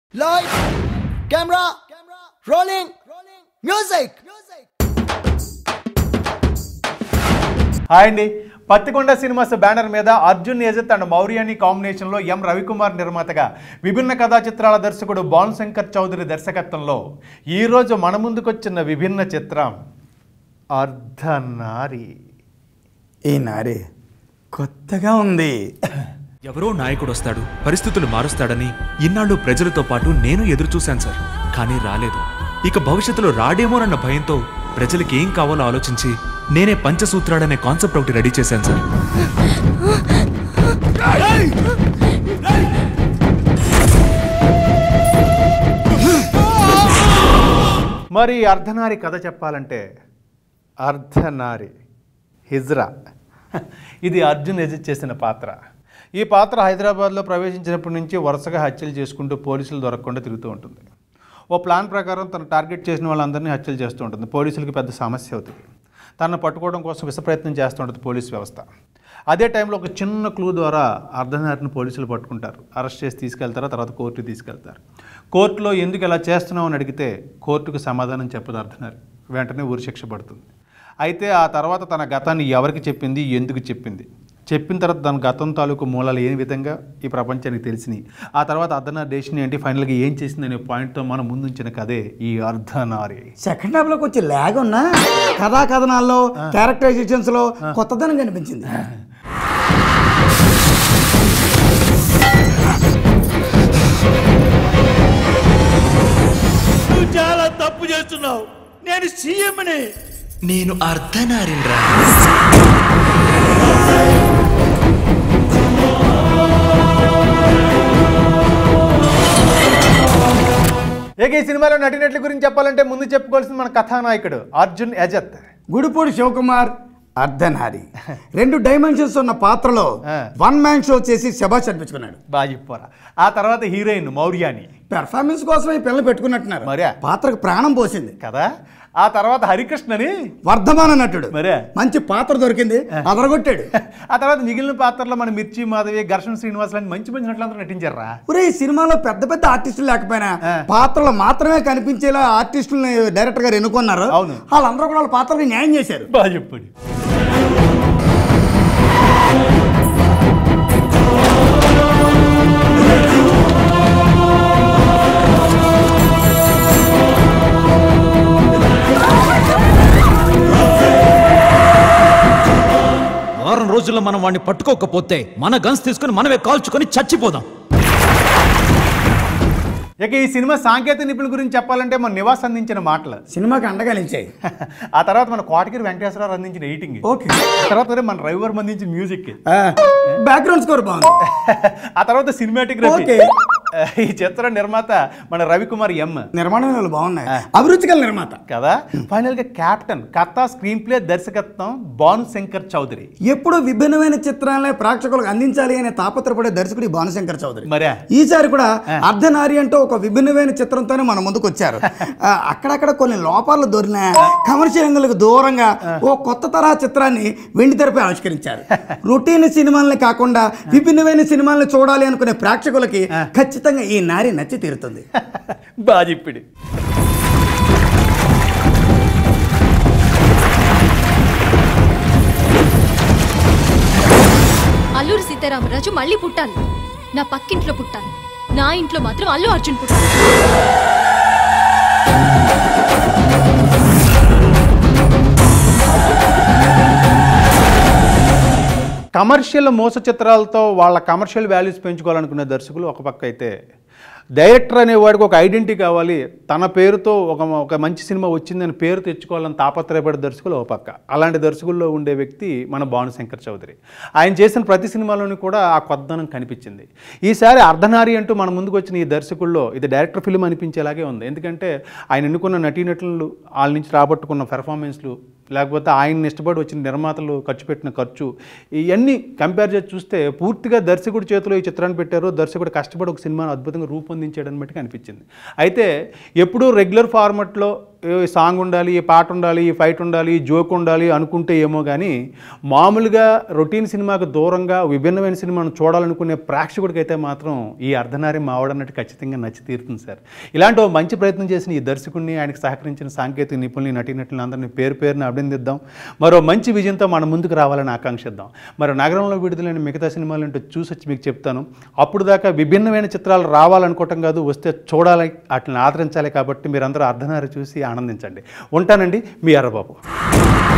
Light, camera, rolling, music. Hi అండి Pattikonda cinemas banner మీద Arjun యజత్ and మౌర్యాని కాంబినేషన్లో ఎం రవికుమార్ నిర్మాతగా విభిన్న కథా చిత్రాల దర్శకుడు భాను శంకర్ చౌదరి దర్శకత్వంలో ఈరోజు మన ముందుకొచ్చిన విభిన్న చిత్రం అర్ధనారి ఈ నారి కొత్తగా ఉంది ఎవరో నాయకుడు వస్తాడు పరిస్థితులు మారుస్తాడని ఇన్నాళ్ళు ప్రజలతో పాటు నేను ఎదురు చూశాను సార్ కానీ రాలేదు ఇక భవిష్యత్తులో రాడేమోనన్న భయంతో ప్రజలకి ఏం కావాలో ఆలోచించి నేనే పంచసూత్రాడనే కాన్సెప్ట్ ఒకటి రెడీ చేశాను సార్ మరి అర్ధనారి కథ చెప్పాలంటే అర్ధనారి హిజ్రా ఇది అర్జున్ యజిత్ చేసిన పాత్ర ఈ పాత్ర హైదరాబాద్లో ప్రవేశించినప్పటి నుంచి వరుసగా హత్యలు చేసుకుంటూ పోలీసులు దొరకకుండా తిరుగుతూ ఉంటుంది ఓ ప్లాన్ ప్రకారం తను టార్గెట్ చేసిన వాళ్ళందరినీ హత్యలు చేస్తూ ఉంటుంది పోలీసులకి పెద్ద సమస్య అవుతుంది తనను పట్టుకోవడం కోసం విషప్రయత్నం చేస్తూ ఉంటుంది పోలీస్ వ్యవస్థ అదే టైంలో ఒక చిన్న క్లూ ద్వారా అర్ధనారిని పోలీసులు పట్టుకుంటారు అరెస్ట్ చేసి తీసుకెళ్తారు తర్వాత కోర్టుకి తీసుకెళ్తారు కోర్టులో ఎందుకు ఇలా చేస్తున్నావు అని అడిగితే కోర్టుకు సమాధానం చెప్పదు అర్ధనారి వెంటనే ఉరిశిక్ష పడుతుంది అయితే ఆ తర్వాత తన గతాన్ని ఎవరికి చెప్పింది ఎందుకు చెప్పింది చెప్పిన తర్వాత తన గతం తాలూకు మూలాలు ఏ విధంగా ఈ ప్రపంచానికి తెలిసినాయి ఆ తర్వాత అర్ధనారి డెసిషన్ ఏంటి ఫైనల్గా ఏం చేసింది అనే పాయింట్తో మనం ముందుంచిన కథే ఈ అర్ధనారి సెకండ్ హాఫ్ లోకి వచ్చి ల్యాగ్ ఉన్నా కథా కథనాల్లో క్యారెక్టరైజేషన్స్ లో కొత్తదనం కనిపించింది నువ్వు చాలా తప్పు చేస్తున్నావు నేను సీఎంని నేను అర్ధనారిన్రా ఇక ఈ సినిమాలో నటినట్ల గురించి చెప్పాలంటే ముందు చెప్పుకోవాల్సింది మన కథానాయకుడు అర్జున్ యజత్ గుడిపూడి శివకుమార్ అర్ధనారి రెండు డైమెన్షన్స్ ఉన్న పాత్రలో ఆ. వన్ మ్యాన్ షో చేసి శబాష్ అనిపించుకున్నాడు బాగా చెప్పారా ఆ తర్వాత హీరోయిన్ మౌర్యాని పెర్ఫార్మెన్స్ కోసం ఈ పిల్లలు పెట్టుకున్నట్టున్నారు మరే? పాత్రకు ప్రాణం పోసింది కదా ఆ తర్వాత హరికృష్ణని వర్ధమాన నటుడు మరే? మంచి పాత్ర దొరికింది అదరగొట్టాడు ఆ తర్వాత మిగిలిన పాత్రలో మన మిర్చి మాధవి ఘర్షణ శ్రీనివాస్ లాంటి మంచి మంచి నటులందరూ నటించారా ఒరే ఈ సినిమాలో పెద్ద పెద్ద ఆర్టిస్టులు లేకపోయినా ఆ. పాత్రలు మాత్రమే కనిపించేలా ఆర్టిస్టులని డైరెక్టర్ గారు ఎన్నుకున్నారు అవును. వాళ్ళందరూ కూడా వాళ్ళ పాత్రలకు న్యాయం చేశారు బాగా చెప్పండి వారం రోజుల్లో మనం వాడిని పట్టుకోకపోతే మన గన్స్ తీసుకుని మనమే కాల్చుకొని చచ్చిపోదాం ఇక ఈ సినిమా సాంకేతిక నిపుణుల గురించి చెప్పాలంటే మన నివాస్ అందించిన మాటలు సినిమాకి అండగా నిలిచాయి ఆ తర్వాత మన కోటగిరి వెంకటేశ్వరరావు అందించిన ఎడిటింగ్ ఓకే ఆ తర్వాత మరి మన రవివర్మ అందించిన మ్యూజిక్ బ్యాక్గ్రౌండ్ స్కోర్ బాగుంది ఆ తర్వాత సినిమాటిగ్రఫీ ఓకే. ఈ చిత్ర నిర్మాత మన రవికుమార్ ఎం నిర్మాణాలు బాగున్నాయి అభిరుచికల నిర్మాత కదా ఫైనల్ గా కెప్టెన్ కథ స్క్రీన్ ప్లే దర్శకత్వం భాను శంకర్ చౌదరి ఎప్పుడు విభిన్నమైన చిత్రాలనే ప్రేక్షకులకు అందించాలి అనే తాపత్రపడే దర్శకుడు ఈ భానుశంకర్ చౌదరి మరే ఈసారి కూడా అర్ధనారి అంటూ ఒక విభిన్నమైన చిత్రంతోనే మన ముందుకు వచ్చారు ఆ, అక్కడక్కడ కొన్ని లోపాలు దొరిన కమర్షియల్ యాంగిల్కి దూరంగా ఓ కొత్త తరహా చిత్రాన్ని వెండి తెరపై ఆవిష్కరించారు రొటీన్ సినిమాలని కాకుండా విభిన్నమైన సినిమాలను చూడాలి అనుకునే ప్రేక్షకులకి ఖచ్చితంగా ఈ నారి నచ్చి తీరుతుంది బాగా చెప్పిడి అల్లూరి సీతారామరాజు మళ్ళీ పుట్టాలి నా పక్కింట్లో పుట్టాలి నా ఇంట్లో మాత్రం అల్లు అర్జున్ పుట్టాలి కమర్షియల్ మోస చిత్రాలతో వాళ్ళ కమర్షియల్ వాల్యూస్ పెంచుకోవాలనుకునే దర్శకులు ఒక పక్క అయితే డైరెక్టర్ అనేవాడికి ఒక ఐడెంటిటీ కావాలి తన పేరుతో ఒక ఒక మంచి సినిమా వచ్చిందని పేరు తెచ్చుకోవాలని తాపత్రయపడే దర్శకులు ఒక పక్క అలాంటి దర్శకుల్లో ఉండే వ్యక్తి మన భానుశంకర్ చౌదరి ఆయన చేసిన ప్రతి సినిమాలోని కూడా ఆ కొత్తదనం కనిపించింది ఈసారి అర్ధనారి అంటూ మన ముందుకు వచ్చిన ఈ దర్శకుల్లో ఇది డైరెక్టర్ ఫిల్మ్ అనిపించేలాగే ఉంది ఎందుకంటే ఆయన ఎన్నుకున్న నటీనటులు వాళ్ళ నుంచి రాబట్టుకున్న పెర్ఫార్మెన్స్లు లేకపోతే ఆయన్ని ఇష్టపడి వచ్చిన నిర్మాతలు ఖర్చు పెట్టిన ఖర్చు ఇవన్నీ కంపేర్ చేసి చూస్తే పూర్తిగా దర్శకుడి చేతిలో ఈ చిత్రాన్ని పెట్టారు దర్శకుడు కష్టపడి ఒక సినిమాను అద్భుతంగా రూపొందించాడని బట్టి కనిపించింది అయితే ఎప్పుడూ రెగ్యులర్ ఫార్మాట్లో ఏ సాంగ్ ఉండాలి ఈ పాట ఉండాలి ఈ ఫైట్ ఉండాలి ఈ జోక్ ఉండాలి అనుకుంటే ఏమో కానీ మామూలుగా రొటీన్ సినిమాకు దూరంగా విభిన్నమైన సినిమాను చూడాలనుకునే ప్రేక్షకుడికైతే మాత్రం ఈ అర్ధనారి మావాడన్నట్టు ఖచ్చితంగా నచ్చి తీరుతుంది సార్ ఇలాంటి ఓ మంచి ప్రయత్నం చేసిన ఈ దర్శకుడిని ఆయనకు సహకరించిన సాంకేతిక నిపుణుల్ని నటీనటులను అందరినీ పేరు పేరుని అభినందిద్దాం మరో మంచి విజయంతో మన ముందుకు రావాలని ఆకాంక్షిద్దాం మరి నగరంలో విడుదలైన మిగతా సినిమాలు ఏంటో చూసి వచ్చి మీకు చెప్తాను అప్పుడు దాకా విభిన్నమైన చిత్రాలు రావాలనుకోవటం కాదు వస్తే చూడాలి వాటిని ఆదరించాలి కాబట్టి మీరందరూ అర్ధనారి చూసి ఆనందించండి ఉంటానండి మీ ఎర్రబాబు